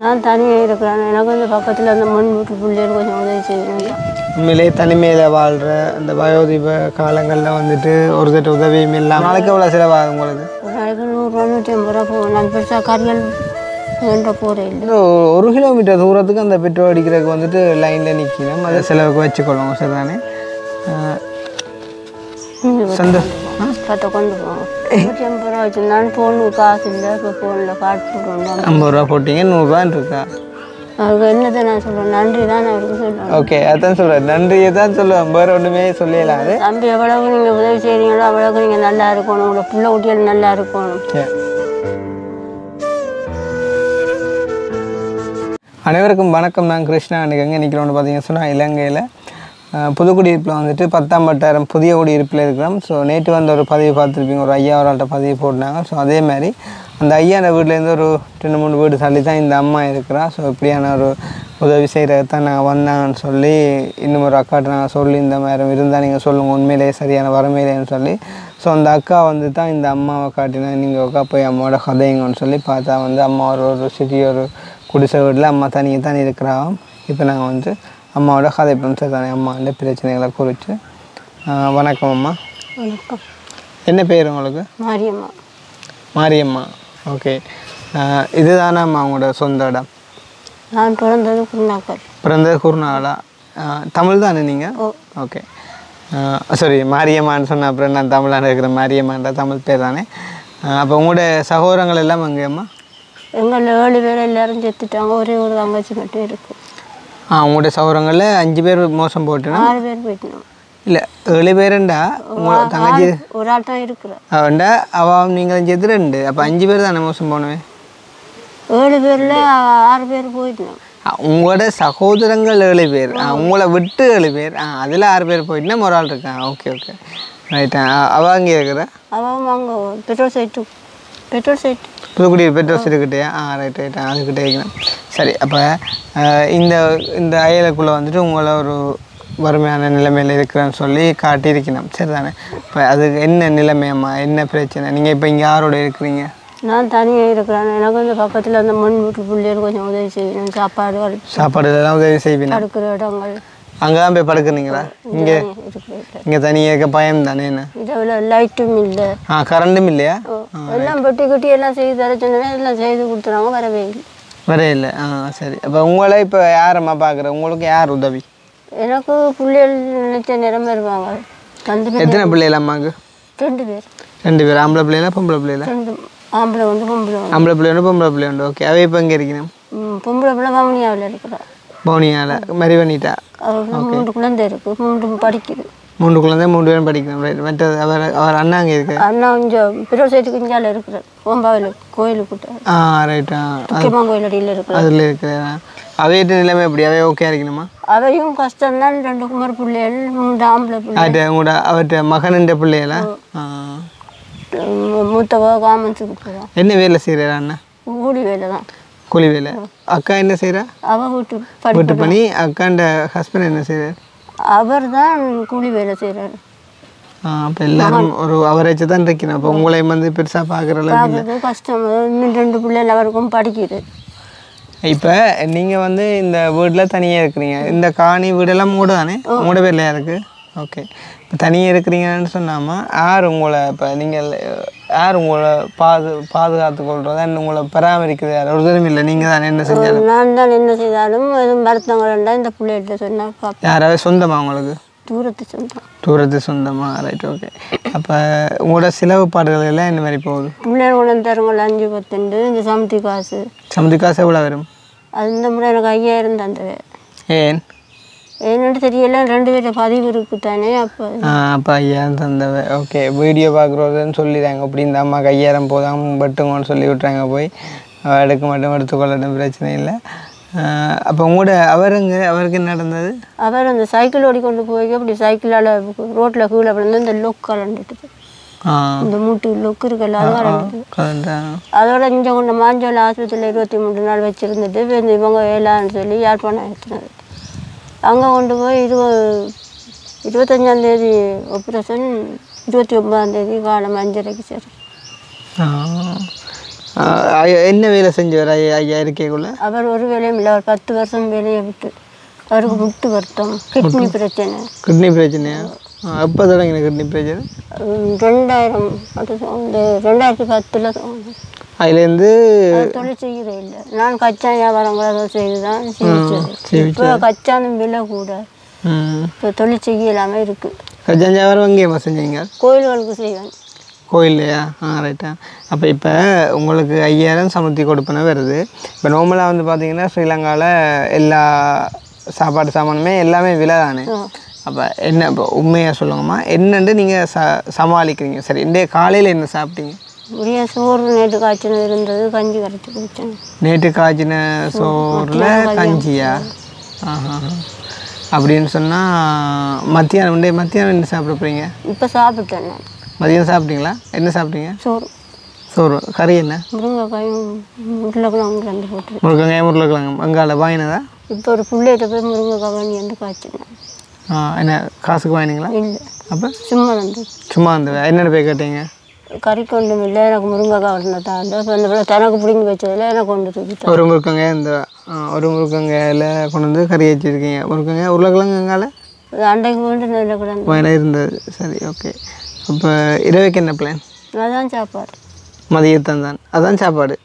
நான் தனியாக இருக்கிறேன் எனக்கு வந்து பக்கத்தில் அந்த மண் வீட்டு பிள்ளைகள் கொஞ்சம் உதவி செய்யணும் உண்மையிலே தனிமையில் வாழ்கிற அந்த வயோதிப காலங்களில் வந்துட்டு ஒரு தட்டு உதவியும் இல்லாமல் நாளைக்கு எவ்வளோ செலவாகும் உங்களுக்கு ஒரு நாளைக்கு நூறுரூவா நூற்றி ஐம்பது ரூபா போகும் நான் பெருசாக கறிகள் வேண்ட போகிறேன் இல்லை ஒரு ஒரு கிலோமீட்டர் தூரத்துக்கு அந்த பெட்ரோல் அடிக்கிறதுக்கு வந்துட்டு லைனில் நிற்கணும் அதை செலவுக்கு வச்சுக்கொள்ளுங்க சரிதானே ஆஹ் சந்தோஷம் ஆ? பத்தை கொண்டு போவோம் நூற்றி ஐம்பது ரூபா வச்சுருந்தாலும் ஃபோனுக்கு காசு இல்லை இப்போ ஃபோனில் காட்டு போட்டுருந்தோம் ஐம்பது ரூபா போட்டீங்க நூறுரூவான்னு இருக்கா அவருக்கு என்னத்தை நான் சொல்கிறேன் நன்றி தான் அவருக்கு சொல்கிறேன் ஓகே அதான் சொல்கிறேன் நன்றியை தான் சொல்லுவேன் வேறு ஒன்றுமே சொல்லலாம் அது தம்பி எவ்வளவு நீங்கள் உதவி செய்கிறீங்களோ அவ்வளவுக்கு நீங்கள் நல்லா இருக்கணும் உங்களோட பிள்ளை குட்டிகள் நல்லா இருக்கணும் Yeah. அனைவருக்கும் வணக்கம் நான் கிருஷ்ணா அன்றைக்கி எங்கே நிற்கிறோம்னு பார்த்தீங்கன்னா சொன்னால் இலங்கையில் அஹ், புதுக்குடியிருப்பில் வந்துட்டு பத்தாம் பட்டாயிரம் புதிய குடியிருப்பில் இருக்கிறோம் ஸோ நேற்று வந்து ஒரு பதிவு பார்த்துருப்பீங்க ஒரு ஐயா ஒரு பதிவு போட்டாங்க ஸோ அதே மாதிரி அந்த ஐயாண்ட வீட்டிலேருந்து ஒரு ரெண்டு மூணு வீடு தள்ளி தான் இந்த அம்மா இருக்கிறா ஸோ இப்படியான ஒரு உதவி செய்கிறது தான் நாங்கள் வந்தாங்கன்னு சொல்லி இன்னும் ஒரு அக்காட்ட நாங்கள் சொல்லி இந்த மாதிரி இருந்தால் நீங்கள் சொல்லுங்கள் உண்மையிலேயே சரியான வரமையிலேன்னு சொல்லி ஸோ அந்த அக்கா வந்து தான் இந்த அம்மாவை காட்டினா நீங்கள் அக்கா போய் அம்மாவோட கதைங்கன்னு சொல்லி பார்த்தா வந்து அம்மா ஒரு ஒரு சிறிய ஒரு குடிசை வீட்டில் அம்மா தனியாக தான் இருக்கிறாங்க இப்போ நாங்கள் வந்து அம்மாவோட கதை பண்ணி தானே அம்மா வந்து பிரச்சனைகளை குறித்து ஆஹ் வணக்கம் அம்மா வணக்கம் என்ன பேர் உங்களுக்கு மாரியம்மா மாரியம்மா ஓகே இதுதானே அம்மா உங்களோட சொந்த இடம் நான் பிறந்தது குருநாக்கல் பிறந்தது குருநாளா ஆஹ் தமிழ் தானே நீங்கள் ஓ ஓகே சாரி மாரியம்மான்னு சொன்ன அப்புறம் நான் தமிழான இருக்கிற மாரியம்மான்ற தமிழ் பேர் தானே அப்போ உங்களோட சகோதரங்கள் எல்லாம் அங்கே அம்மா எங்களில் ஏழு பேர் எல்லாரும் செத்துட்டாங்க ஒரே ஒரு தங்கச்சி மட்டும் இருக்கு ஆ உங்களோட சகோதரங்களில் அஞ்சு பேர் மோசம் போட்டுனா ஆறு பேர் போயிட்டோம் இல்லை ஏழு பேருண்டா உங்களோட தங்கச்சி ஒரு ஆள் தான் இருக்கிறேன் அவன்டா அவன் நீங்கள் சேர்த்து ரெண்டு அப்போ அஞ்சு பேர் தானே மோசம் போனவே ஏழு பேரில் ஆறு பேர் போயிட்டோம் ஆ, உங்களோட சகோதரங்கள் ஏழு பேர் ஆ, உங்களை விட்டு ஏழு பேர் ஆ அதில் ஆறு பேர் போயிட்டுனா ஒரு ஆள் இருக்கான் ஓகே ஓகே ரைட்டா அவ அங்கே இருக்கிற அவன் அங்கே petrol side petrol side Puthukudi petrol இருக்குட்டையா ஆ ரைட் ரைட் அதுக்கிட்டே இருக்கணும் சரி அப்போ இந்த இந்த அயலுக்குள்ளே வந்துட்டு உங்களை ஒரு வறுமையான நிலைமையில் இருக்கிறேன்னு சொல்லி காட்டியிருக்கணும் சரி தானே இப்போ அதுக்கு என்ன நிலைமையம்மா என்ன பிரச்சனை நீங்கள் இப்போ இங்கே யாரோட இருக்கிறீங்க நான் தனியாக இருக்கிறேன் எனக்கு வந்து பக்கத்தில் அந்த மண் வீட்டு பிள்ளைகள் கொஞ்சம் உதவி செய்யணும் சாப்பாடு சாப்பாடு இதெல்லாம் உதவி செய்வீங்க அடுக்கிற இடங்கள் அங்கே தான் போய் படுக்குறீங்களா இங்கே இருக்கிற இங்கே தனியாக இருக்க பயம் தானே என்ன இதில் லைட்டும் இல்லை ஆ கரண்ட்டும் இல்லையா எல்லாம் பெட்டி கட்டி எல்லாம் செய்து தர சொன்னேன் எல்லாம் செய்து கொடுத்துறாங்க வரவே இல்லை வரே இல்லை ஆ சரி அப்போ உங்களை இப்போ யாரம்மா பார்க்குற உங்களுக்கு யார் உதவி எனக்கு பிள்ளைகள் நினைச்ச நேரம் வருவாங்க ரெண்டு பேர் எத்தனை பிள்ளைகள் அம்மாவுக்கு ரெண்டு பேர் ரெண்டு பேர் ஆம்பளை பிள்ளைகளா பொம்பளை பிள்ளைகளா ரெண்டு ஆம்பளை வந்து பொம்பளை வந்து ஆம்பளை பிள்ளை உண்டு பொம்பளை பிள்ளை உண்டு ஓகே அவை இப்போ இங்கே இருக்கணும் ம், பொம்பளை பிள்ளை வவுனியாவில் இருக்கிறார் பவுனியால் மரி பண்ணிட்டா அவருக்கு மூன்று குழந்தை இருக்கு மூன்று படிக்குது மூன்று குழந்தை மூன்று பேரும் படிக்கணும் ரைட் மற்றது அவர் அவர் அண்ணா அங்கே இருக்கு அண்ணா கொஞ்சம் பெட்ரோல் சைட்டுக்கு இஞ்சால இருக்கிறார் ஓம்பாவில் கோயிலுக்கிட்ட ஆ ரைட்டா முக்கியமாக கோயில் அடியில் இருக்கிறார் அதில் இருக்கிறேன் அவையிட்ட நிலைமை எப்படி அவை ஓகே இருக்கணுமா அவையும் கஷ்டம்தான் ரெண்டு குமர் பிள்ளைகள் மூன்று ஆம்பளை பிள்ளை அது உங்களோட அவர்கிட்ட மகனுன்ற பிள்ளைகளா ஆ மூ- மூத்தவ காமன்ஸுக்கு போகிறான் என்ன வேலை செய்கிறாரா அண்ணா கூலி வேலை தான் கூலி வேலை அக்கா என்ன செய்கிறா அவ வீட்டு படி வீட்டு பண்ணி அக்காண்ட ஹஸ்பண்ட் என்ன செய்கிறார் அவர் தான் கூலி வேலை செய்கிறாரு அப்போ எல்லாரும் ஒரு அவரேஜ் தான் இருக்கணும் அப்போ உங்களையும் வந்து பெருசாக பார்க்குற அளவுக்கு இல்லை பார்க்கறது கஷ்டம் இன்னும் ரெண்டு பிள்ளைகள் அவருக்கும் படிக்குது இப்போ நீங்கள் வந்து இந்த வீட்டில் தனியாக இருக்கிறீங்க இந்த காணி வீடெல்லாம் மூடு தானே மூட பேர்லையா இருக்குது ஓகே இப்போ தனியாக இருக்கிறீங்கன்னு சொன்னாமல் யார் உங்களை இப்போ நீங்கள் யார் உங்களை பாது பாதுகாத்து கொள்றதா உங்களை பராமரிக்கிறது யார் ஒருத்தரும் இல்லை நீங்கள் தானே என்ன செஞ்சாலும் நான் தான் என்ன செய்தாலும் எதுவும் மருத்துவங்கள்டா இந்த பிள்ளைகிட்ட சொன்னால் பார்ப்பேன் யாராவது சொந்தமா உங்களுக்கு தூரத்து சொந்தம் தூரத்து சொந்தமா ரைட் ஓகே அப்போ உங்களோட செலவு பாடுகள் எல்லாம் இந்த மாதிரி போகுது பிள்ளைகள் கொண்டு தருங்கள் அஞ்சு பத்துண்டு இந்த சமத்தி காசு சமுதி காசு எவ்வளோ வரும் அது இந்த முறை எனக்கு ஐயாயிரம் தந்தது ஏன் என்னன்னு தெரியல ரெண்டு பேர் பதிவு இருக்கு தானே அப்போ அப்போ ஐயாயிரம் தந்தவ ஓகே வீடியோ பார்க்குறதுன்னு சொல்லிடுறாங்க அப்படி இந்த அம்மா ஐயாயிரம் போதாம் வெட்டுங்கன்னு சொல்லி விட்றாங்க போய் அவ எடுக்க மட்டும் எடுத்துக்கொள்ளட்டும் பிரச்சனை இல்லை அப்போ உங்களோட அவருங்க அவருக்கு என்ன நடந்தது அவர் அந்த சைக்கிள் ஓடிக்கொண்டு போய் அப்படி சைக்கிளால் ரோட்டில் கீழே விழுந்து இந்த லொக் கலண்டுட்டு ஆ இந்த மூட்டு லொக்கு இருக்குல்ல அது கலண்டுட்டு கரெக்டா அதோட இங்கே கொண்டு மாஞ்சோல ஆஸ்பத்திரியில் இருபத்தி மூணு நாள் வச்சுருந்துட்டு இப்போ இந்த இவங்க வேளான்னு சொல்லி யாழ்ப்பாணம் ஏற்றினது அங்கே கொண்டு போய் இருபது இருபத்தஞ்சாந்தேதி ஆப்ரேஷன் இருபத்தி ஒன்பதாந்தேதி காலம் அஞ்சரைக்கு சரி ஆ ஆஹ் ஐயா, என்ன வேலை செஞ்சவர் ஐயா ஐயா இருக்கைக்குள்ள அவர் ஒரு வேலையும் இல்லை அவர் பத்து வருஷம் வேலையை விட்டு அவருக்கு முட்டு வருத்தம் கிட்னி பிரச்சனை கிட்னி பிரச்சனையா எப்போ தொடங்கின கிட்னி பிரச்சனை உம், ரெண்டாயிரம் அது இந்த ரெண்டாயிரத்தி பத்தில் அதுலேருந்து தொழில் செய்கிறே இல்லை நான் கச்சா வியாபாரங்கள் அதை செய்து தான் சேமிச்சது. செய்விச்சது இப்போ கச்சானும் விலை கூட ம் இப்போ தொழில் செய்யலாமல் இருக்குது கஜாஞ்சாவரம் எங்கேயம்மா செஞ்சீங்க கோயில்களுக்கு செய்வேன் கோயில்லையா ஆ ரைட்டா அப்போ இப்போ உங்களுக்கு ஐயாயிரம் சமுத்தி கொடுப்பன வருது இப்போ நார்மலாக வந்து பார்த்தீங்கன்னா ஸ்ரீலங்காவில் எல்லா சாப்பாடு சாமானுமே எல்லாமே விலை தானே அப்போ என்ன இப்போ உண்மையாக சொல்லுங்கம்மா என்னண்டு நீங்கள் ச சமாளிக்கிறீங்க சரி இன்றைய காலையில் என்ன சாப்பிட்டீங்க உரிய சோறு நேற்று காய்ச்சினது இருந்தது கஞ்சி கரைச்சி குடித்தேன் நேற்று காய்ச்சின சோறில் கஞ்சியா ஆஹா அப்படின்னு சொன்னால் மத்தியானம் இன்றைய மத்தியானம் என்ன சாப்பிட போகிறீங்க இப்போ சாப்பிட்டேன் நான் மதியம் சாப்பிட்டீங்களா என்ன சாப்பிட்டீங்க சோறு சோறு கறி என்ன முருங்கைக்காயும் உருளைக்கிழங்கு ரெண்டு போட்டு முருங்கங்காய் உருளைக்கிழங்கு வெங்காயம் வாங்கினதா இப்போ ஒரு பிள்ளைகிட்ட போய் முருங்கைக்காய் வாங்கி வந்து காய்ச்சினேன் ஆ, என்ன காசுக்கு வாங்கினீங்களா இல்லை அப்போ சும்மா வந்து சும்மா அந்த என்னென்ன போய் கேட்டீங்க கறி கொண்டு இல்லை எனக்கு முருங்கைக்காய் வரணும் தான் இப்போ அந்த பிள்ளை தனக்கு பிடிங்கி வச்சதில் எனக்கு கொண்டு தூக்கிட்டேன் ஒரு முருக்கங்காய் இந்த ஆ, ஒரு முருக்கங்காயில் கொண்டு வந்து கறி வச்சுருக்கீங்க முருக்கங்காய் உருளைக்கிழங்கு வெங்காயில் அது அண்டைக்கு கொண்டு நல்ல கிடந்து வாங்கினா இருந்தது சரி ஓகே அப்போ இரவைக்கு என்ன பிளான் அதான் சாப்பாடு மதியத்தான் தான் அதான் சாப்பாடு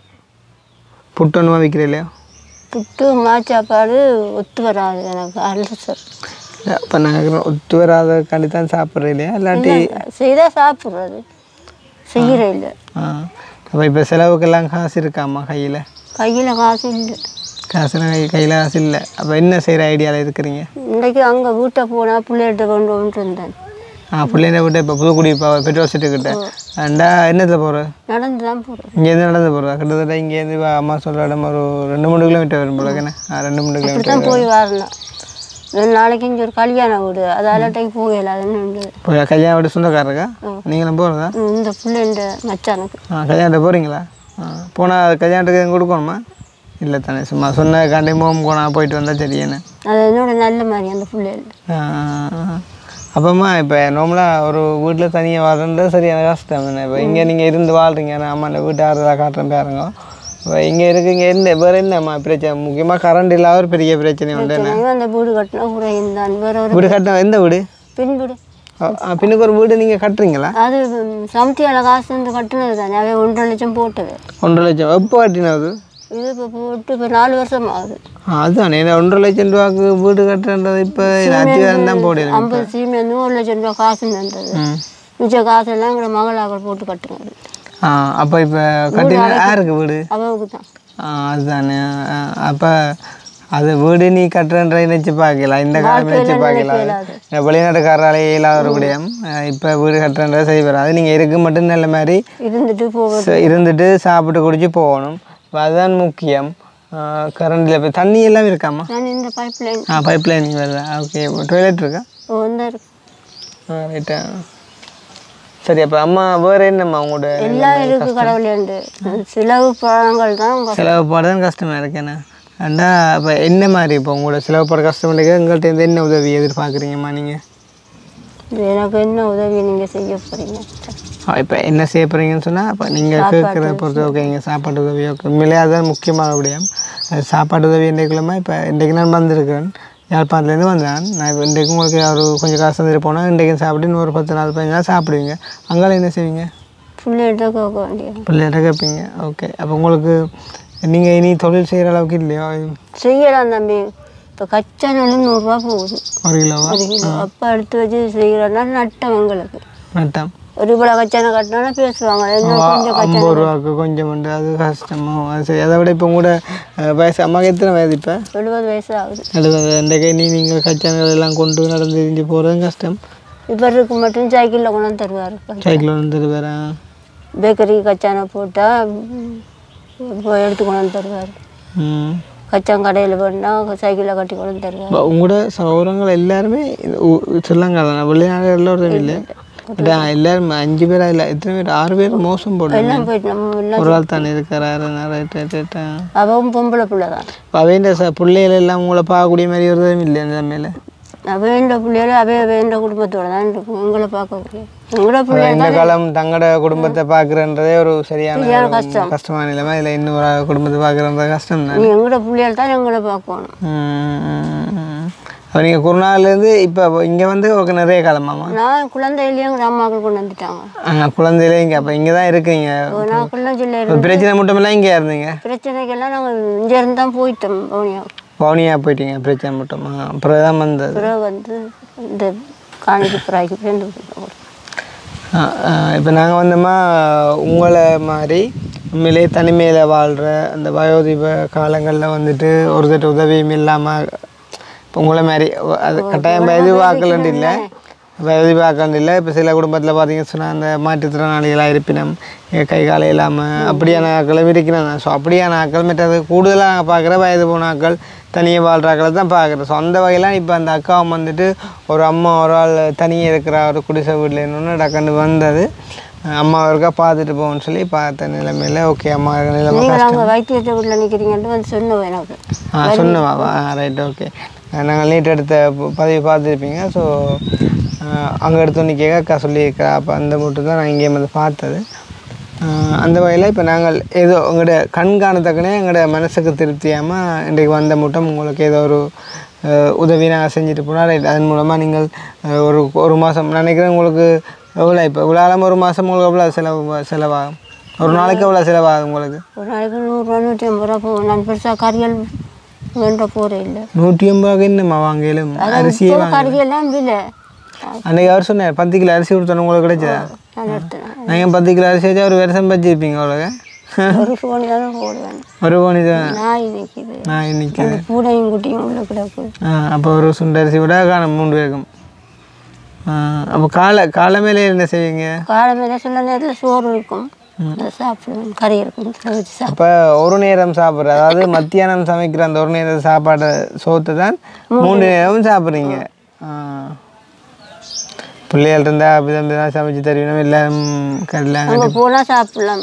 புட்டு ஒன்றுமா விற்கிற இல்லையா புட்டு மா சாப்பாடு ஒத்து வராது எனக்கு அல்சர் அப்போ நாங்கள் ஒத்து வராதக்காண்டி தான் சாப்பிட்றேன் இல்லையா இல்லாட்டி செய்தால் சாப்பிட்றது செய்கிற இல்லை ஆ அப்போ இப்போ செலவுக்கெல்லாம் காசு இருக்காம்மா கையில் கையில் காசு இல்லை காசுலாம் கை கையில் காசு இல்லை அப்போ என்ன செய்கிற ஐடியாவில் இருக்கிறீங்க இன்றைக்கு அங்கே வீட்டை போனால் பிள்ளைகிட்ட கொண்டு வந்துட்டு இருந்தேன் ஆ பிள்ளைங்க விட்டு இப்போ புதுக்குடி இப்போ பெட்ரோல் செட்டுக்கிட்ட அண்டா என்னத்தில் போகிற நடந்து தான் போகிறேன் இங்கேருந்து நடந்து போகிறா கிட்டத்தட்ட இங்கேருந்து வா- அம்மா சொல்கிற இடம் ஒரு ரெண்டு மூணு கிலோமீட்டர் வரும் போல என்ன ஆ ரெண்டு மூணு இப்படி கிலோமீட்டர் தான் போய் வரணும் ரெண்டு நாளைக்கு இங்கே ஒரு கல்யாண வீடு அதால டைம் போகல அதுன்னு இப்போ கல்யாணம் விட்டு சொந்தக்காரருக்கா நீங்களும் போகிறதா இந்த பிள்ளைண்ட மச்சானுக்கு ஆ கல்யாணத்தை போகிறீங்களா ஆ போனால் கல்யாணத்துக்கு எதுவும் கொடுக்கணுமா இல்லை தானே சும்மா சொன்ன காண்டி மோம் போனால் போயிட்டு வந்தால் சரி என்ன அது என்னோட நல்ல மாதிரி அந்த பிள்ளைகள் அப்பம்மா இப்போ நார்மலாக ஒரு வீட்டில் தனியாக வாழ்றது சரியான கஷ்டம் என்ன இப்போ இங்கே நீங்கள் இருந்து வாழ்றீங்க நான் அம்மா இந்த வீட்டு ஆறுதலாக காட்டுறேன் பாருங்க இப்போ இங்கே இருக்கீங்க என்ன வேறு என்னம்மா பிரச்சனை முக்கியமாக கரண்ட் இல்லாத ஒரு பெரிய பிரச்சனை உண்டு என்ன நாங்கள் அந்த வீடு கட்டினா குறையும் தான் வேற ஒரு வீடு கட்ட எந்த வீடு பின் வீடு ஆ, ஆ, பின்னுக்கு ஒரு வீடு நீங்கள் கட்டுறீங்களா அது சமத்தியால காசு வந்து கட்டினது தானே அவன் ஒன்றரை லட்சம் போட்டது ஒன்றரை லட்சம் எப்போ கட்டினது இது இப்போ போட்டு இப்போ நாலு வருஷம் ஆகுது ஆ, அதுதானே ஏன்னா ஒன்றரை லட்சம் ரூபாய்க்கு வீடு கட்டுறது இப்போ அத்தியாரம் தான் போடுது ஐம்பது சீமெண்ட் ஒரு லட்சம் ரூபா காசு தந்தது ம் மிச்ச காசெல்லாம் எங்களை மகளாக்கள் போட்டு கட்டுனது ஆ அப்போ இப்போ கட்டின யாருக்கு வீடு அவளுக்கு தான் ஆ, அதுதானே அப்போ அது வீடு நீ கட்டுறன்ற நினச்சி பார்க்கலாம் இந்த காலம் நினச்சி பார்க்கலாம் இயலாது. இந்த வெளிநாட்டுக்காராலே இல்லாத ஒரு விடயம் இப்போ வீடு கட்டுறன்ற சரி வராது நீங்கள் இருக்க மட்டும் நல்ல மாதிரி இருந்துட்டு போக ச- இருந்துட்டு சாப்பிட்டு குடிச்சு போகணும் இப்போ அதுதான் முக்கியம் கரண்டில் இப்போ தண்ணி எல்லாம் இருக்காம்மா நான் இந்த பைப் லைன் ஆ பைப் லைனிங் வருதா ஓகே டாய்லெட் இருக்கா வந்து ஆ ரைட்டா சரி அப்போ அம்மா வேறு என்னம்மா உங்களோட எல்லாம் இருக்கு கடவுளேண்டு சிலவு பழங்கள் தான் கஷ்டம். செலவு போட தான் கஷ்டமாக இருக்கேண்ணா அண்டா இப்போ என்ன மாதிரி இப்போ உங்களோட செலவு போட கஷ்டம் இருக்கு எங்கள்கிட்ட இருந்து என்ன உதவி எதிர்பார்க்குறீங்கம்மா நீங்கள் இது எனக்கு என்ன உதவி நீங்கள் செய்ய போகிறீங்க இப்போ என்ன செய்ய போகிறீங்கன்னு சொன்னால் இப்போ நீங்கள் கேட்குறத பொறுத்த ஓகே நீங்கள் சாப்பாட்டு உதவி ஓகே உண்மையிலே அதுதான் முக்கியமான விடயம் அது சாப்பாட்டு உதவி இன்றைக்குள்ளமா இப்போ இன்றைக்கு நான் வந்திருக்கேன் யாழ்ப்பாணத்துலேருந்து வந்தேன் நான் இப்போ இன்றைக்கு உங்களுக்கு ஒரு கொஞ்சம் காசு வந்துட்டு போனால் இன்றைக்கும் சாப்பிட்டு இன்னொரு பத்து நாள் பதினஞ்சு நாள் சாப்பிடுவீங்க அங்கால என்ன செய்வீங்க பிள்ளைகிட்ட கேட்க வேண்டியது பிள்ளைகிட்ட கேட்பீங்க ஓகே அப்போ உங்களுக்கு நீங்கள் இனி தொழில் செய்கிற அளவுக்கு இல்லையோ செய்யலாம் தம்பி இப்போ கச்சா நெல் நூறுரூவா போகுது ஒரு கிலோவா ஒரு கிலோ அப்போ எடுத்து வச்சு செய்கிறோன்னா நட்டம் எங்களுக்கு நட்டம் ஒரு கிலோ கச்சானை கட்டினோன்னா பேசுவாங்க என்ன கொஞ்சம் கச்சா ஐம்பது ரூபாய்க்கு கொஞ்சம் உண்டு அது கஷ்டமோ அது சரி அதை விட இப்போ கூட வயசு அம்மாவுக்கு எத்தனை வயது இப்போ எழுபது வயசு ஆகுது எழுபது இந்த கை நீ நீங்கள் கச்சான்கள் எல்லாம் கொண்டு நடந்து தெரிஞ்சு போகிறதும் கஷ்டம் இப்போ இருக்கு மட்டும் சைக்கிளில் கொண்டு வந்து தருவார் சைக்கிள் வந்துட்டு வேற பேக்கரி கச்சானை போட்டால் போய் எடுத்து கொண்டு வந்து தருவார் ம் கச்சான் கடையில் போனால் சைக்கிளில் கட்டி கொண்டு வந்து தருவார் இப்போ உங்களோட சகோதரங்கள் எல்லாருமே சொல்லுங்க வெளிநாடு எல்லோரும் இல்லை பட் எல்லாரும் அஞ்சு பேரா இல்லை எத்தனை பேர் ஆறு பேர் மோசம் போடுறாங்க எல்லாம் போயிட்டு நம்ம எல்லாம் ஒரு ஆள் தானே இருக்கிறாரு ரைட் ரைட் ரைட்டா அவன் பொம்பளை பிள்ளை தான் இப்போ அவைண்ட ச பிள்ளைகள் எல்லாம் உங்களை பார்க்கக்கூடிய மாதிரி ஒரு இல்லை அந்த மேலே வேண்ட பிள்ளைகள அவே வேண்ட குடும்பத்தோட தான் இருக்கும் எங்களை பார்க்க எங்களோட பிள்ளைகள் இந்த காலம் தங்களோட குடும்பத்தை பார்க்குறன்றதே ஒரு சரியான சரியான ஒரு கஷ்டம். கஷ்டமான நிலைமை இதில் இன்னொரு குடும்பத்தை பார்க்குறது கஷ்டம் தான் நீ எங்களோட பிள்ளைகள் தான் எங்களை பார்க்கணும் அப்போ நீங்கள் குருநாள்லேருந்து இப்போ இங்கே வந்து ஒரு நிறைய காலமாமா நான் குழந்தையிலேயே எங்கள் அம்மாக்கள் கொண்டு வந்துட்டாங்க குழந்தையில இங்கே அப்போ இங்கே தான் இருக்கீங்க நான் குழந்தையில் ஒரு பிரச்சனை மட்டுமெல்லாம் இங்கே இருந்தீங்க பிரச்சனைக்கெல்லாம் நாங்கள் இங்கேருந்து தான் போயிட்டோம் பவுனியா பவுனியா போயிட்டீங்க பிரச்சனை மட்டுமா அப்புறம் தான் வந்தது பிறகு வந்து இந்த காணிக்கு பிறாய்க்கு ரெண்டு பேரும் இப்போ நாங்கள் வந்தோமா உங்களை மாதிரி உண்மையிலே தனிமையில் வாழ்கிற அந்த வயோதிப காலங்களில் வந்துட்டு ஒருத்தர் உதவியும் இல்லாமல் இப்போ உங்களை மாதிரி ஒ- அது கட்டாயம் வயது வாக்கலன்ட்டு இல்லை வயது வாக்கலன்ட்டு இல்லை இப்போ சில குடும்பத்தில் பார்த்தீங்கன்னு சொன்னால் அந்த மாற்றுத்திறனாளிகளாக இருப்பினம் இங்க கை காலம் இல்லாமல் அப்படியான ஆக்களும் இருக்கிறாங்க ஸோ அப்படியான ஆக்கள் மற்றது கூடுதலாக நாங்கள் பார்க்குற வயது போன ஆக்கள் தனியாக வாழ்கிற ஆக்களை தான் பார்க்குறோம் ஸோ அந்த வகையில் இப்போ அந்த அக்காவும் வந்துட்டு ஒரு அம்மா ஒரு ஆள் தனியாக இருக்கிற ஒரு குடிசை வீட்டில் என்னொன்று டக்குன்னு வந்தது அம்மா ஒருக்கா பார்த்துட்டு போவோம்னு சொல்லி பார்த்த நிலைமையில் ஓகே அம்மா நிலைமை நீங்கள் அங்கே வைத்தியத்தை வீட்டில் நிற்கிறீங்கன்ட்டு வந்து சொன்னோம் எனக்கு ஆ சொன்னவா ஆ ரைட் ஓகே நாங்கள் நீட் எடுத்த ப- பதிவு பார்த்துருப்பீங்க ஸோ அங்கே எடுத்தோன்னு கேட்க அக்கா சொல்லியிருக்கா அப்போ அந்த மட்டும் தான் நான் இங்கே வந்து பார்த்தது ஆ, அந்த வகையில் இப்போ நாங்கள் ஏதோ உங்களோட கண் காணத்தக்கனே எங்களோட மனசுக்கு திருப்தியாமல் இன்றைக்கு வந்த மட்டும் உங்களுக்கு ஏதோ ஒரு அஹ், உதவி நாங்கள் செஞ்சுட்டு போனால் ரைட் அதன் மூலமாக நீங்கள் அஹ், ஒரு ஒரு மாதம் நினைக்கிறேன் உங்களுக்கு எவ்வளோ இப்போ இவ்வளோ ஆழம் ஒரு மாதம் உங்களுக்கு எவ்வளோ செலவு செலவாகும் ஒரு நாளைக்கு எவ்வளோ செலவாகும் உங்களுக்கு ஒரு நாளைக்கு நூறுரூவா நூற்றி ஐம்பது ரூபா போகும் நான் பெருசாக கறிகள் வேண்ட போகிறேன் இல்லை நூற்றி ஐம்பது ரூபாய்க்கு என்னம்மா வாங்கலும் அரிசியே வாங்க கறியெல்லாம் விலை அன்றைக்கி அவர் சொன்னார் பத்து கிலோ அரிசி கொடுத்தோன்னு உங்களுக்கு கிடைச்சதா நான் எடுத்தேன் நீங்கள் பத்து கிலோ அரிசி வச்சா ஒரு வருஷம் வச்சிருப்பீங்க அவ்வளோங்க ஒரு ஃபோனி தான் போடுவேன் ஒரு கோணி தான் நாய் நிற்கிது நான் இன்னைக்கு அந்த பூனையும் குட்டியும் உள்ள கிடக்கு ஆ அப்போ ஒரு சுண்டு அரிசி விட காணும் மூணு பேருக்கும் ஆ, அப்போ காலை காலை மேலே என்ன செய்வீங்க காலமே சில நேரத்தில் சோறு இருக்கும் அதை சாப்பிடுவேன் கறி இருக்கும் அதை வச்சு சாப்பிடுவேன் அப்போ ஒரு நேரம் சாப்பிட்ற அதாவது மத்தியானம் சமைக்கிற அந்த ஒரு நேரம் சாப்பாடு சோத்தை தான் மூணு நேரமும் சாப்பிட்றீங்க பிள்ளைகள் இருந்தால் அப்படி தான் சமைச்சு தருவீங்க எல்லாரும் கரலாம் அங்கே போனால் சாப்பிடலாம்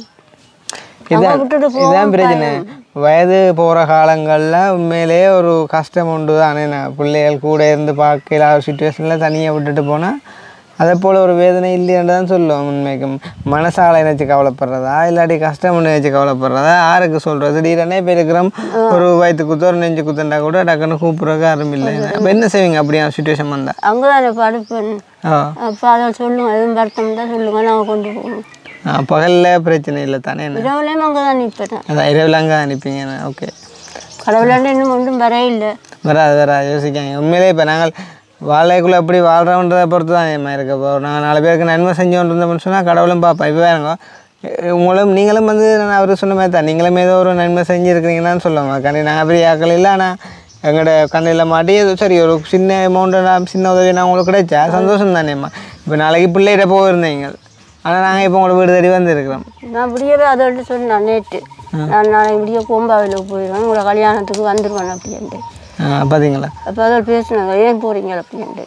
இதான் விட்டுட்டு இதான் பிரச்சனை வயது போகிற காலங்களில் உண்மையிலேயே ஒரு கஷ்டம் உண்டு தானே நான் பிள்ளைகள் கூட இருந்து பார்க்கல ஒரு சுச்சுவேஷனில் தனியாக விட்டுட்டு போனால் அதை போல் ஒரு வேதனை இல்லைன்னு தான் சொல்லுவோம் உண்மைக்கும் மனசால நினச்சி கவலைப்படுறதா இல்லாட்டி கஷ்டம் நினச்சி கவலைப்படுறதா யாருக்கு சொல்கிறது திடீரெனே இப்போ இருக்கிறோம் ஒரு வயிற்று குத்து ஒரு நெஞ்சு குத்துண்டா கூட டக்குன்னு கூப்பிட்றதுக்கு யாரும் இல்லை அப்போ என்ன செய்வீங்க அப்படியா சுச்சுவேஷன் வந்தால் அங்கே தானே படுப்பேன் ஓ அப்போ அதை சொல்லுங்க எதுவும் வருத்தம் தான் சொல்லுங்க நாங்கள் கொண்டு போவோம் பகலில் பிரச்சனை இல்லை தானே என்ன இரவுலேயும் அங்கே தான் நிற்பேன் அதான் இரவில் அங்கே அனுப்பிங்க ஓகே கடவுளாண்டு இன்னும் ஒன்றும் வர இல்லை வராது வராது யோசிக்காங்க உண்மையிலே இப்போ நாங்கள் வாழைக்குள்ளே எப்படி வாழ்கிறோன்றதை பொறுத்து தான் ஏமா இருக்கு இப்போ நாங்கள் நாலு பேருக்கு நன்மை செஞ்சோன்னு இருந்தோம்னு சொன்னால் கடவுளும் பார்ப்போம் இப்போ வேறுங்க உங்களும் நீங்களும் வந்து நான் அவர் சொன்ன மாதிரி தான் நீங்களும் ஏதோ ஒரு நன்மை செஞ்சுருக்கிறீங்கன்னு சொல்லுவாங்க கண்டி நாங்கள் பெரிய ஆக்கள் இல்லை ஆனால் எங்களோட கண்ணில் மாட்டி ஏதோ சரி ஒரு சின்ன அமௌண்ட்டு சின்ன உதவி நான் உங்களுக்கு கிடைச்சா சந்தோஷம் தானேம்மா இப்போ நாளைக்கு பிள்ளைகிட்ட போயிருந்தீங்க ஆனால் நாங்கள் இப்போ உங்களை வீடு தேடி வந்திருக்கிறோம் நான் விடியவே அதோட சொன்னேன் நேற்று நான் நாளைக்கு விடிய கோம்பாவில் போயிடுவேன் உங்களை கல்யாணத்துக்கு வந்துடுவேன் அப்படின்ட்டு ஆ, பார்த்தீங்களா அப்போ அதோட பேசினாங்க ஏன் போகிறீங்க அப்படின்ட்டு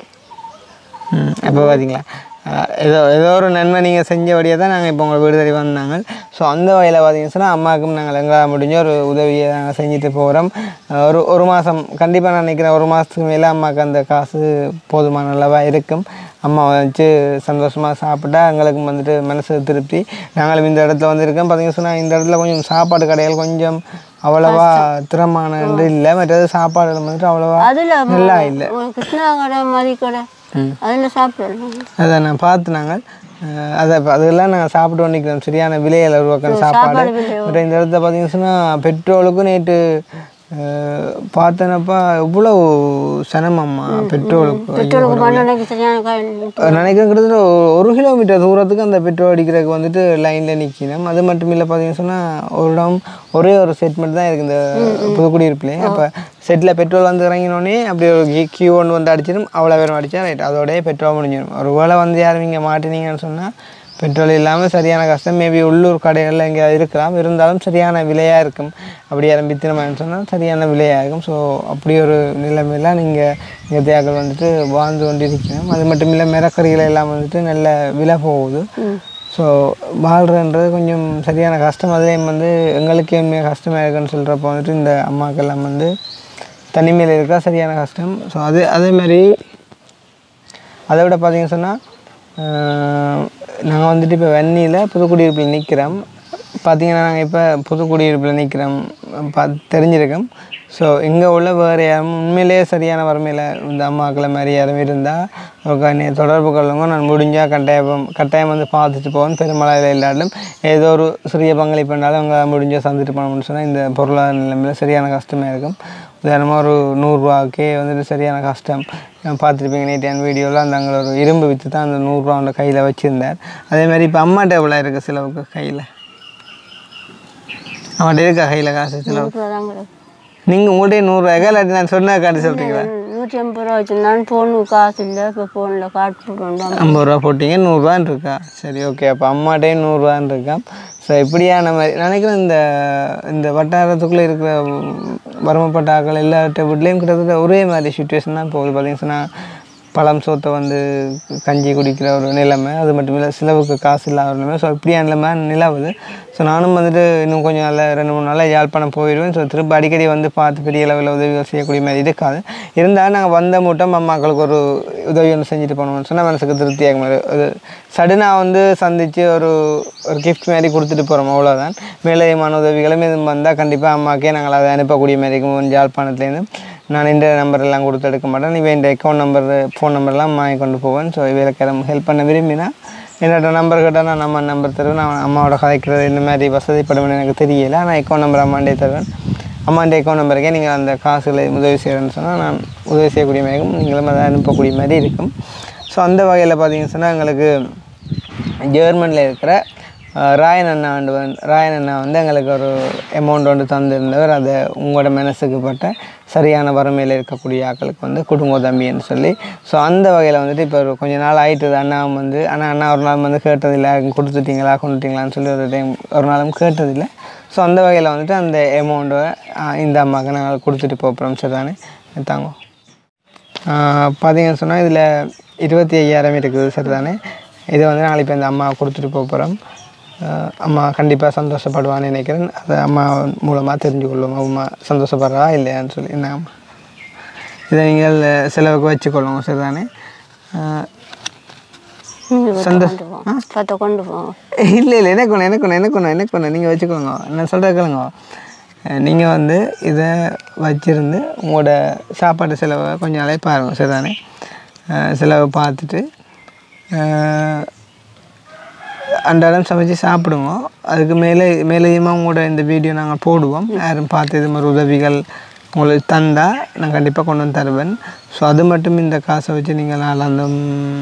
ம் அப்போ பார்த்தீங்களா அஹ் ஏதோ ஏதோ ஒரு நன்மை நீங்கள் செஞ்சபடியே தான் நாங்கள் இப்போ உங்களை வீடு தேடி வந்தாங்க ஸோ அந்த வகையில் பார்த்தீங்கன்னு சொன்னால் அம்மாவுக்கும் நாங்கள் எங்களால் முடிஞ்ச ஒரு உதவியை நாங்கள் செஞ்சுட்டு போகிறோம் ஒரு ஒரு மாதம் கண்டிப்பாக நான் நினைக்கிறேன் ஒரு மாதத்துக்கு மேலே அம்மாவுக்கு அந்த காசு போதுமான அளவாக இருக்கும் அம்மா வச்சு சந்தோஷமாக சாப்பிட்டா எங்களுக்கும் வந்துட்டு மனசு திருப்தி நாங்களும் இந்த இடத்துல வந்திருக்கோம் பார்த்தீங்கன்னு சொன்னால் இந்த இடத்துல கொஞ்சம் சாப்பாடு கடைகள் கொஞ்சம் அவ்வளவா திறமான இல்லை மற்றது சாப்பாடு வந்துட்டு அவ்வளவா அதில் நல்லா இல்லை கிருஷ்ணா கடை மதி கடை அதில் சாப்பிடலாம் அதை நான் பார்த்து நாங்கள் அஹ் அதை இப்ப அதெல்லாம் நாங்கள் சாப்பிட்டு வந்துக்கிறோம் சரியான விலையில் உருவாக்கிற சாப்பாடு பட் இந்த இடத்துல பார்த்தீங்கன்னு சொன்னால் பெட்ரோலுக்கும் நேற்று அஹ், பார்த்தேனப்பா இவ்வளோ சனமம்மா பெட்ரோலுக்கு பெட்ரோலுக்கு மண்ணெண்ணைக்கு சரியான காய் நினைக்கிறேன் கிட்டத்தட்ட ஒரு- ஒரு கிலோமீட்டர் தூரத்துக்கு அந்த பெட்ரோல் அடிக்கிறதுக்கு வந்துட்டு லைனில் நிற்கணும் அது மட்டும் இல்லை பார்த்தீங்கன்னு சொன்னால் ஒரு இடம் ஒரே ஒரு செட் மட்டும் தான் இருக்குது இந்த புதுக்குடியிருப்புலேயே அப்போ செட்டில் பெட்ரோல் வந்து இறங்கினோடனே அப்படி ஒரு கியூ ஒன்று வந்து அடிச்சிடும் அவ்வளோ பேரும் அடித்தா ரைட் அதோடய பெட்ரோல் முடிஞ்சிடும் ஒரு வேளை வந்து யாரும் இங்கே மாட்டினீங்கன்னு சொன்னால் பெட்ரோல் இல்லாமல் சரியான கஷ்டம் மேபி உள்ளூர் கடைகளில் எங்கேயாவது இருக்கலாம் இருந்தாலும் சரியான விலையாக இருக்கும் அப்படி யாரும் வித்திரமான்னு சொன்னால் சரியான விலையாக இருக்கும் ஸோ அப்படி ஒரு நிலைமையில நீங்கள் இங்கே தேக்கள் வந்துட்டு வாழ்ந்து கொண்டிருக்கணும் அது மட்டும் இல்லை மிரக்கறிகள் எல்லாம் வந்துட்டு நல்ல விலை போகுது ஸோ வாழ்கிறன்றது கொஞ்சம் சரியான கஷ்டம் அதுலேயும் வந்து எங்களுக்கே உண்மையாக கஷ்டமாக இருக்குன்னு சொல்கிறப்ப வந்துட்டு இந்த அம்மாக்கெல்லாம் வந்து தனிமையில் இருக்கா சரியான கஷ்டம் ஸோ அது அதே மாதிரி அதை விட பார்த்தீங்கன்னு சொன்னால் நாங்கள் வந்துட்டு இப்போ வெந்நியில் புதுக்குடியிருப்பில் நிற்கிறோம் பார்த்தீங்கன்னா நாங்கள் இப்போ புதுக்குடியிருப்பில் நிற்கிறோம் பார்த்து தெரிஞ்சிருக்கோம் ஸோ இங்கே உள்ள வேறு யாரும் உண்மையிலேயே சரியான வறுமையில் இந்த அம்மாக்களை மாதிரி யாரும் இருந்தால் ஒரு என்னை தொடர்பு கொள்ளுங்க நான் முடிஞ்சால் கட்டாயம் கட்டாயம் வந்து பார்த்துட்டு போவேன் பெருமளவில் இல்லாட்டிலும் ஏதோ ஒரு சிறிய பங்களிப்பு பண்ணாலும் அவங்க முடிஞ்சால் சந்திட்டு போனோம்னு சொன்னால் இந்த பொருளாதார நிலைமையில் சரியான கஷ்டமாக இருக்கும் உதாரணமாக ஒரு நூறுரூவாக்கே வந்துட்டு சரியான கஷ்டம் பார்த்துருப்பீங்க நேற்று வீடியோவில் அந்த அங்கே ஒரு இரும்பு விற்று தான் அந்த நூறுரூவா அந்த கையில் வச்சுருந்தார் அதே மாதிரி இப்போ அம்மாட்ட எவ்வளோ இருக்குது சிலவுக்கு கையில் அவன்கிட்ட இருக்கா கையில் காசு சிலவு நூறுரூவா தான் கிடக்கு நீங்கள் உங்கள்கிட்ட நூறுரூவாய்க்கா இல்லாட்டி நான் சொன்ன காட்டு சொல்கிறீங்களா நூற்றி ஐம்பது ரூபா வச்சுருந்தாலும் ஃபோனுக்கு காசு இல்லை இப்போ ஃபோனில் கார்டு போட்டு ஐம்பது ரூபா போட்டிங்க நூறுரூவான்னு இருக்கா சரி ஓகே அப்போ அம்மாட்டையும் நூறுரூவான்னு இருக்கா ஸோ இப்படியான மாதிரி நினைக்கிறேன் இந்த இந்த வட்டாரத்துக்குள்ளே இருக்கிற வறுமைப்பட்ட ஆட்கள் எல்லா வீட்லேயும் கிட்டத்தட்ட ஒரே மாதிரி சுச்சுவேஷன் தான் போகுது பார்த்தீங்கன்னா சொன்னால் பழம் சோத்தை வந்து கஞ்சி குடிக்கிற ஒரு நிலைமை அது மட்டும் இல்லை சிலவுக்கு காசு இல்லாத ஒரு நிலைமை ஸோ இப்படியான நிலைமை நிலவுது ஸோ நானும் வந்துட்டு இன்னும் கொஞ்சம் நாள் ரெண்டு மூணு நாளில் யாழ்ப்பாணம் போயிடுவேன் ஸோ திரும்ப அடிக்கடி வந்து பார்த்து பெரிய அளவில் உதவிகள் செய்யக்கூடிய மாதிரி இருக்காது இருந்தாலும் நாங்கள் வந்த மூட்டம் அம்மாக்களுக்கு ஒரு உதவி ஒன்று செஞ்சுட்டு போனோம்னு சொன்னால் மனசுக்கு திருப்தியாக மாதிரி ஒரு சடனாக வந்து சந்தித்து ஒரு ஒரு கிஃப்ட் மாதிரி கொடுத்துட்டு போகிறோம் அவ்வளோதான் மேலதிகமான உதவிகளும் எதுவும் வந்தால் கண்டிப்பாக அம்மாக்கே நாங்கள் அதை அனுப்பக்கூடிய மாதிரி இருக்கும் யாழ்ப்பாணத்துலேருந்து நான் இந்த நம்பர் எல்லாம் கொடுத்து எடுக்க மாட்டேன் இவன் இந்த அக்கௌண்ட் நம்பர் ஃபோன் நம்பர்லாம் வாங்கி கொண்டு போவேன் ஸோ இவருக்கு ஹெல்ப் பண்ண விரும்பினா என்னோட நம்பர் கேட்டால் நான் நம்ம நம்பர் தருவேன் நான் அம்மாவோட கதைக்கிறது இந்த மாதிரி வசதிப்படும் எனக்கு தெரியல ஆனால் அக்கௌண்ட் நம்பர் அம்மாண்டே தருவேன் அம்மாண்ட அக்கௌண்ட் நம்பருக்கே நீங்கள் அந்த காசுகளை உதவி செய்கிறேன்னு சொன்னால் நான் உதவி செய்யக்கூடிய மாதிரி இருக்கும் நீங்களும் அதை அனுப்பக்கூடிய மாதிரி இருக்கும் ஸோ அந்த வகையில் பார்த்தீங்கன்னு சொன்னால் எங்களுக்கு ஜெர்மனியில் இருக்கிற அஹ், ராயன் அண்ணா வந்து வந்து ராயன் அண்ணா வந்து எங்களுக்கு ஒரு அமௌண்ட் ஒன்று தந்திருந்தவர் அதை உங்களோட மனசுக்கு பட்ட சரியான வறுமையில் இருக்கக்கூடிய ஆட்களுக்கு வந்து குடும்ப தம்பின்னு சொல்லி ஸோ அந்த வகையில் வந்துட்டு இப்போ ஒரு கொஞ்ச நாள் ஆயிட்டுது அண்ணா வந்து ஆனால் அண்ணா ஒரு நாள் வந்து கேட்டதில்லை கொடுத்துட்டீங்களா கொண்டுட்டீங்களான்னு சொல்லி ஒரு டைம் ஒரு நாளும் கேட்டதில்லை ஸோ அந்த வகையில் வந்துட்டு அந்த அமௌண்ட்டை இந்த அம்மாவுக்கு நாங்கள் கொடுத்துட்டு போகிறோம் சரி தானே தாங்க பார்த்தீங்கன்னு சொன்னால் இதில் இருபத்தி ஐயாயிரம் இருக்குது சரி தானே இதை வந்து நாளைக்கு இந்த அம்மா கொடுத்துட்டு போக போகிறோம் அம்மா கண்டிப்பாக சந்தோஷப்படுவான்னு நினைக்கிறேன் அதை அம்மா மூலமாக தெரிஞ்சு கொள்ளுவோம் அம்மா சந்தோஷப்படுறா இல்லையான்னு சொல்லி என்ன அம்மா இதை நீங்கள் செலவுக்கு வச்சுக்கொள்ளுங்க சரி தானே கொண்டு போவோம் பத்தை கொண்டு போவோம் இல்லை இல்லை எனக்கு ஒன்று எனக்கு ஒன்று எனக்கு ஒன்று எனக்கு ஒன்று நீங்கள் வச்சுக்கோங்க நான் சொல்கிற கேளுங்க நீங்கள் வந்து இதை வச்சிருந்து உங்களோட சாப்பாட்டு செலவை கொஞ்சம் நாளே பாருங்க சரிதானே அஹ் செலவை பார்த்துட்டு அஹ் அன்றாடம் சமைச்சு சாப்பிடுங்க அதுக்கு மேலே மேலேயுமா உங்களோட இந்த வீடியோ நாங்கள் போடுவோம் யாரும் பார்த்து இது மாதிரி உதவிகள் உங்களுக்கு தந்தால் நான் கண்டிப்பாக கொண்டு வந்து தருவேன் ஸோ அது மட்டும் இந்த காசை வச்சு நீங்கள் நாளாந்தம்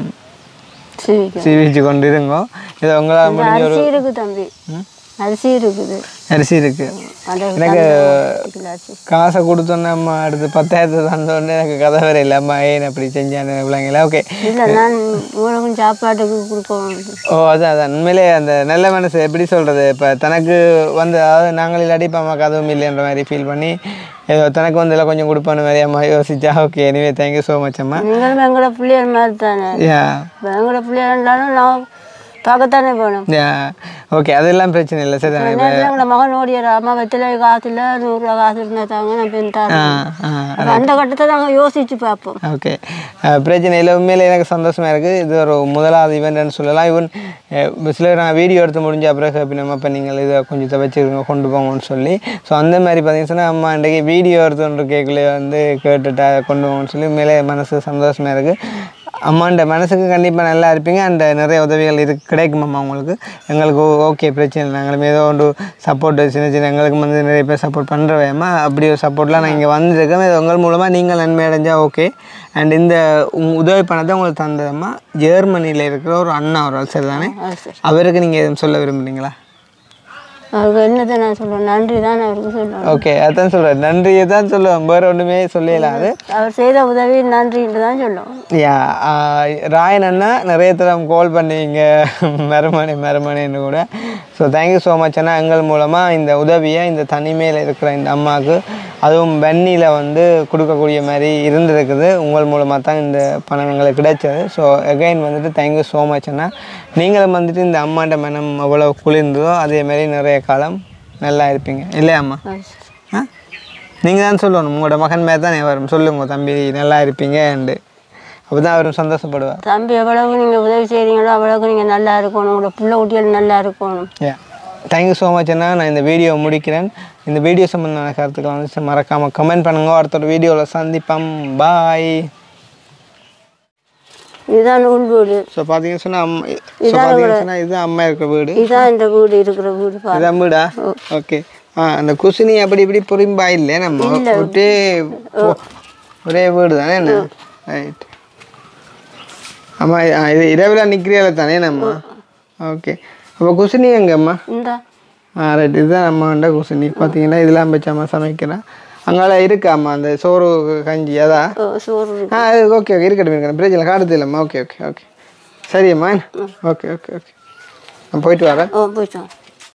சரி சீவிச்சு கொண்டு இருங்கோ இது உங்களால் முடிஞ்ச ஒரு அரிசி இருக்கு தம்பி அரிசி இருக்குது அரிசி இருக்குது அதை எனக்கு கிலோ அரிசி காசை கொடுத்தோன்னே அம்மா அடுத்து பத்தாயிரத்து தந்தோடனே எனக்கு கதை வேற இல்லை அம்மா ஏன் அப்படி செஞ்சானு பிள்ளைங்களா ஓகே இல்லை நான் உனக்கும் சாப்பாட்டுக்கு கொடுப்போம் ஓ அதான் அதான் உண்மையிலே அந்த நல்ல மனசு எப்படி சொல்கிறது இப்போ தனக்கு வந்து அதாவது நாங்கள் இல்லாட்டி இப்போ அம்மாவுக்கு அதுவும் இல்லைன்ற மாதிரி ஃபீல் பண்ணி ஏதோ தனக்கு வந்து எல்லாம் கொஞ்சம் கொடுப்பான மாதிரி அம்மா யோசிச்சா okay anyway thank you so much அம்மா நீங்களும் எங்களோட பிள்ளைகள் மாதிரி தானே யா இப்ப எங்களோட பிள்ளைகள் இருந்தாலும் நான் பார்க்கத்தானே போகணும் யா ஓகே அதெல்லாம் பிரச்சனை இல்லை சரி தானே நேரத்தில் எங்களோட மகன் ஓடியார் அம்மா வெத்தில காசு இல்லை நூறுரூவா காசு இருந்தால் தாங்க நான் பின் ஆ தரேன் ஆ அப்ப அந்த கட்டத்தை நாங்கள் யோசிச்சு பார்ப்போம் ஓகே அஹ் பிரச்சனை இல்லை உண்மையிலே எனக்கு சந்தோஷமாக இருக்குது இது ஒரு முதலாவது ஈவெண்ட்னு சொல்லலாம் ஈவன் சில நான் வீடியோ எடுத்து முடிஞ்ச பிறகு அப்படி நம்ம இப்போ நீங்கள் இதை கொஞ்சத்தை வச்சுருங்க கொண்டு போங்கன்னு சொல்லி ஸோ அந்த மாதிரி பார்த்தீங்கன்னா சொன்னா, அம்மா இன்றைக்கி வீடியோ எடுத்துகிட்டு கேட்கலையே வந்து கேட்டுட்டா கொண்டு போங்கன்னு சொல்லி உண்மையிலே மனசு சந்தோஷமாக இருக்குது அம்மாண்ட மனசுக்கு கண்டிப்பாக நல்லா இருப்பீங்க அந்த நிறைய உதவிகள் இது கிடைக்குமாம்மா உங்களுக்கு எங்களுக்கு ஓகே பிரச்சனை இல்லை நாங்களும் ஏதோ ஒன்று சப்போர்ட் சின்ன சின்ன எங்களுக்கு வந்து நிறைய பேர் சப்போர்ட் பண்ணுறவேம்மா அப்படி ஒரு சப்போர்ட்லாம் நான் இங்கே வந்திருக்கேன் இது உங்கள் மூலமாக நீங்கள் நன்மை அடைஞ்சால் ஓகே அண்ட் இந்த உங்க உதவி பணத்தை உங்களுக்கு தந்ததம்மா ஜெர்மனியில் இருக்கிற ஒரு அண்ணா ஒரு ஆள் சரி தானே அது சரி அவருக்கு நீங்கள் எதுவும் சொல்ல விரும்புறீங்களா அவருக்கு என்னத்தை நான் சொல்லுவேன் நன்றி தான் அவருக்கு சொல்லணும் ஓகே அதான் சொல்கிறேன் நன்றியை தான் சொல்லுவேன் வேறு ஒன்றுமே சொல்லலாம் அது அவர் செய்த உதவி நன்றின்னு தான் சொல்லுவோம் யா ராயன் அண்ணா நிறைய தரம் கால் பண்ணீங்க மருமணி மருமணின்னு கூட ஸோ தேங்க்யூ ஸோ மச் அண்ணா எங்கள் மூலமாக இந்த உதவியை இந்த தனிமையில் இருக்கிற இந்த அம்மாவுக்கு அதுவும் வெண்ணியில் வந்து கொடுக்கக்கூடிய மாதிரி இருந்திருக்குது உங்கள் மூலமாக தான் இந்த பணம் எங்களுக்கு கிடைச்சது ஸோ அகைன் வந்துட்டு தேங்க்யூ ஸோ மச் அண்ணா நீங்களும் வந்துட்டு இந்த அம்மாண்ட மனம் எவ்வளோ குளிர்ந்ததோ அதே மாதிரி நிறைய காலம் நல்லா இருப்பீங்க இல்லையா அம்மா அது சரி. ஆ நீங்கள் தான் சொல்லணும் உங்களோட மகன் மேலே தானே வரும் சொல்லுங்க தம்பி நல்லா இருப்பீங்கண்டு அப்போ தான் அவரும் சந்தோஷப்படுவார் தம்பி எவ்வளவு நீங்கள் உதவி செய்கிறீங்களோ அவ்வளவுக்கு நீங்கள் நல்லா இருக்கணும் உங்களோட பிள்ளை குட்டிகள் நல்லா இருக்கணும் யா தேங்க்யூ ஸோ மச் அண்ணா நான் இந்த வீடியோ முடிக்கிறேன் இந்த வீடியோ சம்மந்தமான கருத்துக்களை வந்து மறக்காமல் கமெண்ட் பண்ணுங்க அடுத்த ஒரு வீடியோவில் சந்திப்போம் பாய் இதுதான் உள் வீடு ஸோ பார்த்தீங்கன்னு சொன்னால் அம்மா ஸோ பார்த்தீங்கன்னு சொன்னால் இதுதான் அம்மா இருக்கிற வீடு இதுதான் இந்த வீடு இருக்கிற வீடு பாரு இதான் வீடா ஓகே ஆ அந்த குசினி அப்படி இப்படி பொறிம்பா இல்லை நம்ம ஒரே ஒ- ஒரே வீடு தானே என்ன ரைட் ஆமாம் இது இரவில் நிற்கிறீங்கள தானே நம்ம ஓகே அப்போ குசினி எங்கம்மா இந்த ஆ ரைட் இதுதான் அம்மாண்ட குசினி பார்த்தீங்கன்னா இதெல்லாம் வச்சு அம்மா சமைக்கிறேன் அங்கால இருக்காம்மா அந்த சோறு கஞ்சி அதா ஓ, சோறு இருக்கு. ஆ அது ஓகே ஓகே இருக்கட்டும் இருக்கட்டும் பிரச்சனை காடுது இல்லைம்மா ஓகே ஓகே ஓகே சரியம்மா ஓகே ஓகே ஓகே நான் போயிட்டு வரேன் ஓ போயிட்டோம்